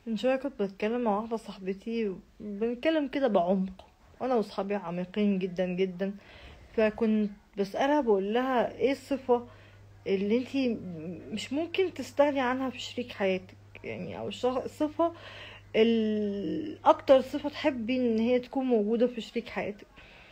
من شوية كنت بتكلم مع واحدة صاحبتي بنتكلم كده بعمق وانا وصحابي عميقين جدا جدا فكنت بسألها بقول لها ايه الصفة اللي انتي مش ممكن تستغني عنها في شريك حياتك يعني او الشخ- الصفة الاكتر صفة تحبي ان هي تكون موجودة في شريك حياتك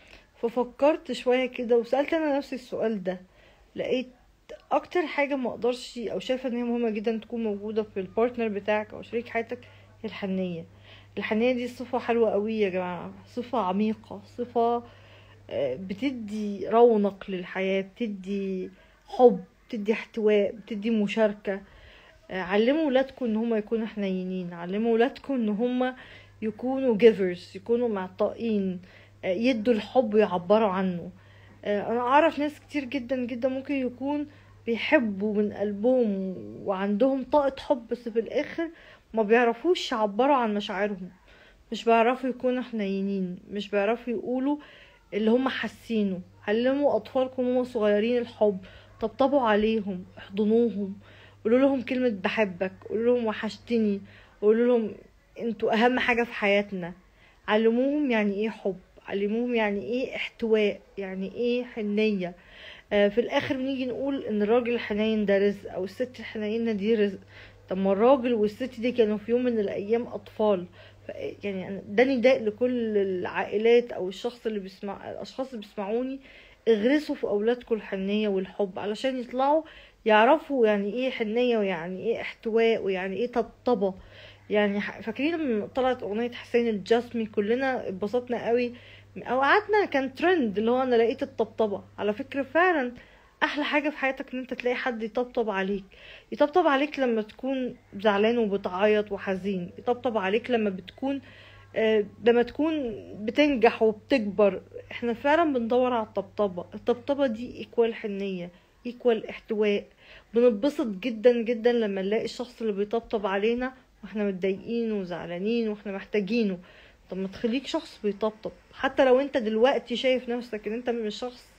ففكرت شوية كده وسألت انا نفسي السؤال ده لقيت اكتر حاجة ما اقدرش او شايفة ان هي مهمة جدا تكون موجودة في البارتنر بتاعك او شريك حياتك هي الحنية الحنية دي صفة حلوة قوي يا جماعة صفة عميقة صفة آه، بتدي رونق للحياة بتدي حب بتدي احتواء بتدي مشاركة آه، علموا ولادكم ان هم يكونوا حنينين علموا ولادكم ان هم يكونوا givers يكونوا معطائين آه، يدوا الحب ويعبروا عنه آه، انا اعرف ناس كتير جدا جدا ممكن يكون بيحبوا من قلبهم وعندهم طاقة حب بس في الاخر ما بيعرفوش يعبروا عن مشاعرهم مش بيعرفوا يكونوا حنينين مش بيعرفوا يقولوا اللي هم حاسينه علموا اطفالكم وهم صغيرين الحب طبطبوا عليهم احضنوهم قولوا لهم كلمة بحبك قولوا لهم وحشتني قولوا لهم انتوا اهم حاجة في حياتنا علموهم يعني ايه حب علموهم يعني ايه احتواء يعني ايه حنية آه في الاخر بنيجي نقول ان الراجل الحنين ده رزق او الست الحنينة دي رزق طب ما الراجل والست دي كانوا في يوم من الايام اطفال ف- يعني أنا- ده نداء لكل العائلات او الشخص اللي بيسمع الاشخاص اللي بيسمعوني اغرسوا في اولادكم الحنية والحب علشان يطلعوا يعرفوا يعني ايه حنية ويعني ايه احتواء ويعني ايه طبطبة يعني ح- فاكرين لما طلعت اغنية حسين الجسمي كلنا اتبسطنا قوي او قعدنا كان ترند اللي هو انا لقيت الطبطبة على فكرة فعلا احلى حاجة في حياتك ان انت تلاقي حد يطبطب عليك يطبطب عليك لما تكون زعلان وبتعيط وحزين يطبطب عليك لما بتكون آه، لما تكون بتنجح وبتكبر احنا فعلا بندور على الطبطبة الطبطبة دي ايكوال حنية ايكوال احتواء بنتبسط جدا جدا لما نلاقي الشخص اللي بيطبطب علينا واحنا متضايقين وزعلانين واحنا محتاجينه طب ما تخليك شخص بيطبطب حتى لو انت دلوقتي شايف نفسك ان انت مش شخص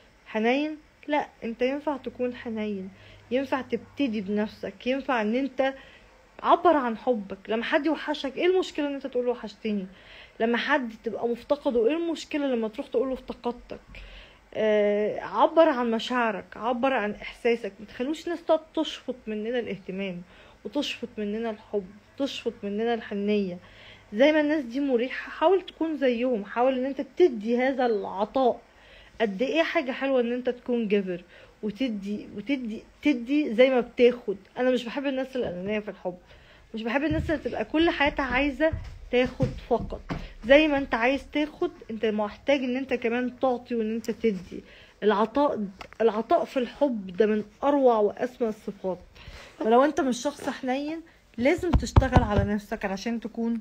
حنين لا انت ينفع تكون حنين ينفع تبتدي بنفسك ينفع ان انت عبر عن حبك لما حد يوحشك ايه المشكله ان انت تقول له وحشتني لما حد تبقى مفتقده ايه المشكله لما تروح تقول له افتقدتك آه عبر عن مشاعرك عبر عن احساسك ما تخلوش الناس تقعد تشفط مننا الاهتمام وتشفط مننا الحب تشفط مننا الحنيه زي ما الناس دي مريحه حاول تكون زيهم حاول ان انت تدي هذا العطاء قد ايه حاجه حلوه ان انت تكون جبر وتدي وتدي تدي زي ما بتاخد انا مش بحب الناس الانانيه في الحب مش بحب الناس اللي تبقى كل حياتها عايزه تاخد فقط زي ما انت عايز تاخد انت محتاج ان انت كمان تعطي وان انت تدي العطاء العطاء في الحب ده من اروع واسمى الصفات فلو انت مش شخص حنين لازم تشتغل على نفسك علشان تكون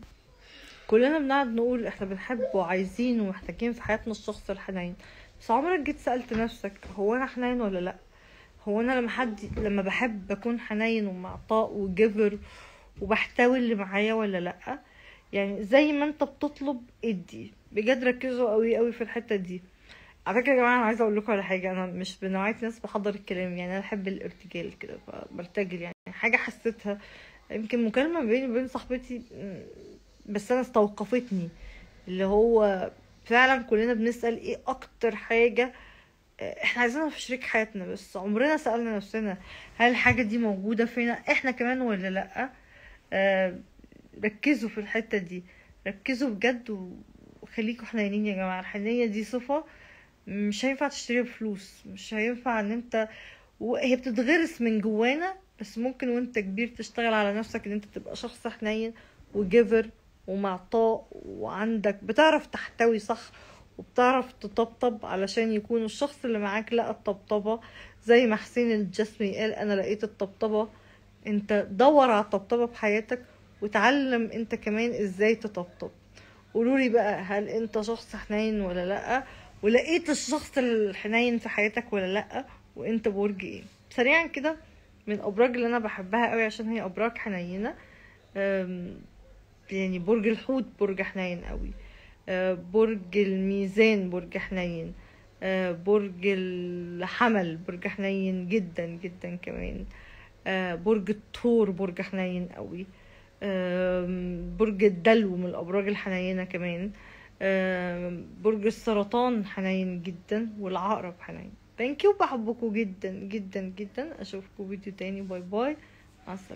كلنا بنقعد نقول احنا بنحب وعايزين ومحتاجين في حياتنا الشخص الحنين بس عمرك جيت سألت نفسك هو انا حنين ولا لا هو انا لما حد لما بحب بكون حنين ومعطاء وجبر وبحتوي اللي معايا ولا لا يعني زي ما انت بتطلب ادي بجد ركزوا قوي قوي في الحته دي على فكره يا جماعه انا عايزه اقول لكم على حاجه انا مش بنوعيه ناس بحضر الكلام يعني انا بحب الارتجال كده فبرتجل يعني حاجه حسيتها يمكن مكالمه بيني وبين صاحبتي م، بس انا استوقفتني اللي هو فعلا كلنا بنسال ايه اكتر حاجه احنا عايزينها في شريك حياتنا بس عمرنا سألنا نفسنا هل الحاجة دي موجودة فينا احنا كمان ولا لأ آه ركزوا في الحتة دي ركزوا بجد و- وخليكوا حنينين يا جماعة الحنية دي صفة مش هينفع تشتريها بفلوس مش هينفع ان انت وهي بتتغرس من جوانا بس ممكن وانت كبير تشتغل على نفسك ان انت تبقى شخص حنين وجيفر ومعطاء وعندك بتعرف تحتوي صح وبتعرف تطبطب علشان يكون الشخص اللي معاك لقى الطبطبة زي ما حسين الجسمي قال انا لقيت الطبطبة انت دور على الطبطبة في حياتك وتعلم انت كمان ازاي تطبطب قولولي بقى هل انت شخص حنين ولا لأ ولقيت الشخص الحنين في حياتك ولا لأ وانت برج ايه سريعا كده من الابراج اللي انا بحبها قوي عشان هي ابراج حنينه أم، يعني برج الحوت برج حنين قوي أه، برج الميزان برج حنين أه، برج الحمل برج حنين جدا جدا كمان أه، برج الثور برج حنين قوي آم، برج الدلو من الابراج الحنينه كمان آم، برج السرطان حنين جدا والعقرب حنين ثانك يو بحبكم جدا جدا جدا اشوفكم فيديو تاني باي باي مع السلامه